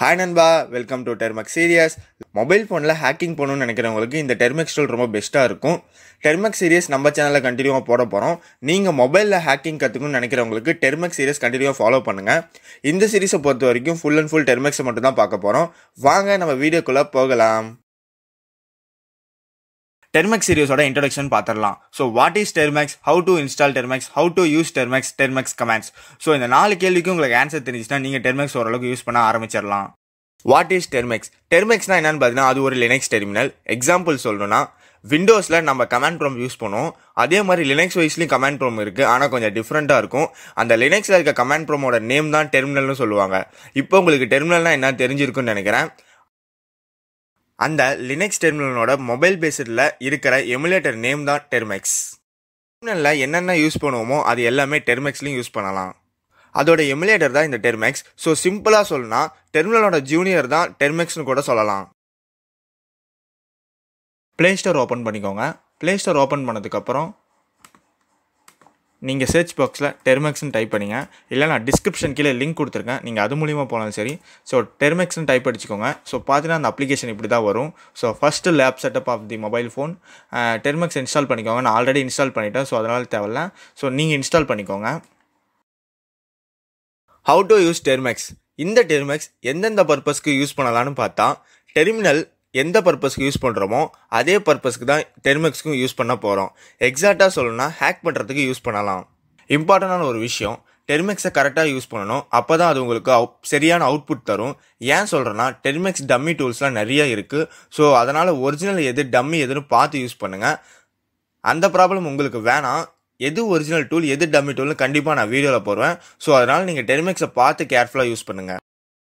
hi நண்பா welcome to Termux series mobile ஃபோனில் hacking பண்ணணும்னு நினைக்கிறவங்களுக்கு இந்த டெர்மெக்ஸ் டூல் ரொம்ப பெஸ்ட்டாக இருக்கும் டெர்மெக்ஸ் சீரியஸ் நம்ம சேனலில் கண்டினியூவாக போட போகிறோம் நீங்கள் மொபைலில் ஹேக்கிங் கற்றுக்கணும்னு நினைக்கிறவங்களுக்கு டெர்மெக்ஸ் சீரியஸ் கண்டினியூவாக ஃபாலோ பண்ணுங்கள் இந்த சீரிஸை பொறுத்த வரைக்கும் ஃபுல் அண்ட் ஃபுல் டெர்மெக்ஸை மட்டும் தான் பார்க்க போகிறோம் வாங்க நம்ம வீடியோக்குள்ளே போகலாம் டெர்மெக்ஸ் சீரிஸோட இன்ட்ரடக்ஷன் பார்த்துடலாம் so what is Termux how to install Termux how to use Termux Termux commands so இந்த நாலு கேள்விக்கு உங்களுக்கு ஆன்சர் தெரிஞ்சுச்சுன்னா நீங்கள் டெர்மெக்ஸ் ஓரளவுக்கு யூஸ் பண்ண ஆரம்பிச்சிடலாம் வாட் இஸ் டெர்மெக்ஸ் டெர்மெக்ஸ்னா என்னன்னு பார்த்தீங்கன்னா அது ஒரு லினக்ஸ் டெர்மினல் எக்ஸாம்பிள் சொல்லணும்னா விண்டோஸில் நம்ம கமாண்ட் ப்ரோம் யூஸ் பண்ணுவோம் அதே மாதிரி லினக்ஸ் வைஸ்லையும் கமாண்ட் ப்ரோம் இருக்குது ஆனால் கொஞ்சம் டிஃப்ரெண்ட்டாக இருக்கும் அந்த லினக்ஸில் இருக்க கமாண்ட் ப்ரோமோட நேம் தான் டெர்மினல்னு சொல்லுவாங்க இப்போ உங்களுக்கு டெர்மினல்னா என்ன தெரிஞ்சிருக்குன்னு நினைக்கிறேன் அந்த லினக்ஸ் டெர்மினலோட மொபைல் பேஸ்டில் இருக்கிற எமுலேட்டர் நேம் தான் டெர்மெக்ஸ் டெர்மினலில் என்னென்ன யூஸ் பண்ணுவோமோ அது எல்லாமே டெர்மெக்ஸ்லையும் யூஸ் பண்ணலாம் அதோட எமுலேட்டர் தான் இந்த டெர்மெக்ஸ் ஸோ சிம்பிளாக சொல்லணும்னா டெர்மினலோட ஜூனியர் தான் டெர்மெக்ஸ்னு கூட சொல்லலாம் ப்ளே ஸ்டோர் ஓப்பன் பண்ணிக்கோங்க ப்ளே ஸ்டோர் ஓப்பன் பண்ணதுக்கப்புறம் நீங்கள் சர்ச் பாக்ஸில் டெர்மெக்ஸ்னு டைப் பண்ணிங்க இல்லை நான் டிஸ்கிரிப்ஷன் கீழே லிங்க் கொடுத்துருக்கேன் நீங்கள் அது மூலிமா போனாலும் சரி ஸோ டெர்மெக்ஸ்னு டைப் அடிச்சுக்கோங்க ஸோ பார்த்தீங்கன்னா அந்த அப்ளிகேஷன் இப்படி தான் வரும் so first lab setup of the mobile phone Termux install பண்ணிக்கோங்க நான் ஆல்ரெடி இன்ஸ்டால் பண்ணிட்டேன் ஸோ அதனால் தேவையில்ல ஸோ நீங்கள் இன்ஸ்டால் பண்ணிக்கோங்க ஹவு டு யூஸ் டெர்மெக்ஸ் இந்த டெர்மெக்ஸ் எந்தெந்த பர்பஸ்க்கு யூஸ் பண்ணலான்னு பார்த்தா டெர்மினல் எந்த பர்பஸ்க்கு யூஸ் பண்ணுறோமோ அதே பர்பஸ்க்கு தான் டெர்மெக்ஸ்க்கும் யூஸ் பண்ண போகிறோம் எக்ஸாக்டாக சொல்லணும்னா ஹேக் பண்ணுறதுக்கு யூஸ் பண்ணலாம் இம்பார்ட்டண்டான ஒரு விஷயம் டெர்மெக்ஸை கரெக்டாக யூஸ் பண்ணணும் அப்போ தான் அது உங்களுக்கு அவுட் சரியான அவுட்புட் தரும் ஏன் சொல்கிறேன்னா டெர்மெக்ஸ் டம்மி டூல்ஸ்லாம் நிறைய இருக்குது ஸோ அதனால் ஒரிஜினல் எது டம்மி எதுன்னு பார்த்து யூஸ் பண்ணுங்கள் அந்த ப்ராப்ளம் உங்களுக்கு வேணாம் எது ஒரிஜினல் டூல் எது டம்மி டூல்னு கண்டிப்பாக நான் வீடியோவில் போடுவேன் ஸோ அதனால் நீங்கள் டெர்மெக்ஸை பார்த்து கேர்ஃபுல்லாக யூஸ் பண்ணுங்கள்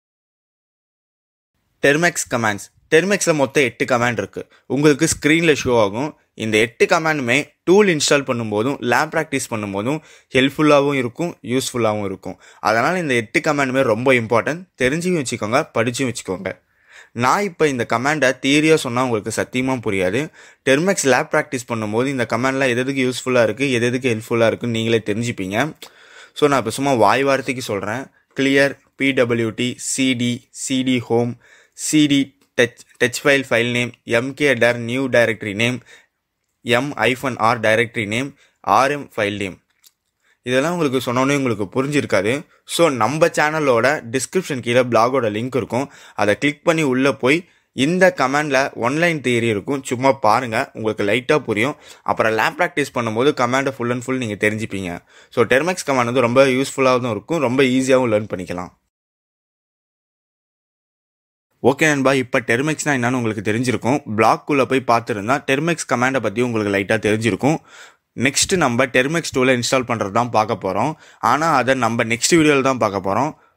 டெர்மெக்ஸ் கமாண்ட்ஸ் டெர்மெக்ஸில் மொத்தம் எட்டு கமாண்ட் இருக்குது உங்களுக்கு ஸ்க்ரீனில் ஷோ ஆகும் இந்த எட்டு கமாண்டுமே டூல் இன்ஸ்டால் பண்ணும்போதும் லேப் ப்ராக்டிஸ் பண்ணும்போதும் ஹெல்ப்ஃபுல்லாகவும் இருக்கும் யூஸ்ஃபுல்லாகவும் இருக்கும் அதனால் இந்த எட்டு கமாண்டுமே ரொம்ப இம்பார்ட்டன்ட் தெரிஞ்சும் வச்சுக்கோங்க படிச்சும் வச்சுக்கோங்க நான் இப்போ இந்த கமாண்டை தியரியாக சொன்னால் உங்களுக்கு சத்தியமாக புரியாது டெர்மெக்ஸ் லேப் ப்ராக்டிஸ் பண்ணும்போது இந்த கமாண்ட்லாம் எது எதுக்கு யூஸ்ஃபுல்லாக இருக்குது எது எதுக்கு ஹெல்ப்ஃபுல்லாக இருக்குன்னு நீங்களே தெரிஞ்சுப்பீங்க ஸோ நான் இப்போ சும்மா வாய் வார்த்தைக்கு சொல்கிறேன் clear PWD CD CD home CD touch touch file file name mkdir new directory name M hyphen R directory name RM file name இதெல்லாம் உங்களுக்கு சொன்னோன்னே உங்களுக்கு புரிஞ்சிருக்காது ஸோ நம்ம சேனலோட டிஸ்கிரிப்ஷன் கீழே பிளாகோட லிங்க் இருக்கும் அதை கிளிக் பண்ணி உள்ளே போய் இந்த கமாண்டில் ஒன்லைன் தியரி இருக்கும் சும்மா பாருங்கள் உங்களுக்கு லைட்டாக புரியும் அப்புறம் லேப் ப்ராக்டிஸ் பண்ணும்போது கமாண்டை ஃபுல் அண்ட் ஃபுல் நீங்கள் தெரிஞ்சுப்பீங்க ஸோ டெர்மெக்ஸ் கமாண்ட் வந்து ரொம்ப யூஸ்ஃபுல்லாகவும் இருக்கும் ரொம்ப ஈஸியாகவும் லேர்ன் பண்ணிக்கலாம் ஓகே நண்பா இப்போ டெர்மெக்ஸ்னா என்னன்னு உங்களுக்கு தெரிஞ்சிருக்கும் பிளாக்குள்ளே போய் பார்த்துருந்தா டெர்மெக்ஸ் கமாண்டை பற்றி உங்களுக்கு லைட்டாக தெரிஞ்சிருக்கும் நெக்ஸ்ட் நம்ம டெர்மெக்ஸ் டூலை இன்ஸ்டால் பண்ணுறது தான் பார்க்க போகிறோம் ஆனால் அதை நம்ம நெக்ஸ்ட் வீடியோவில் தான் பார்க்க போகிறோம்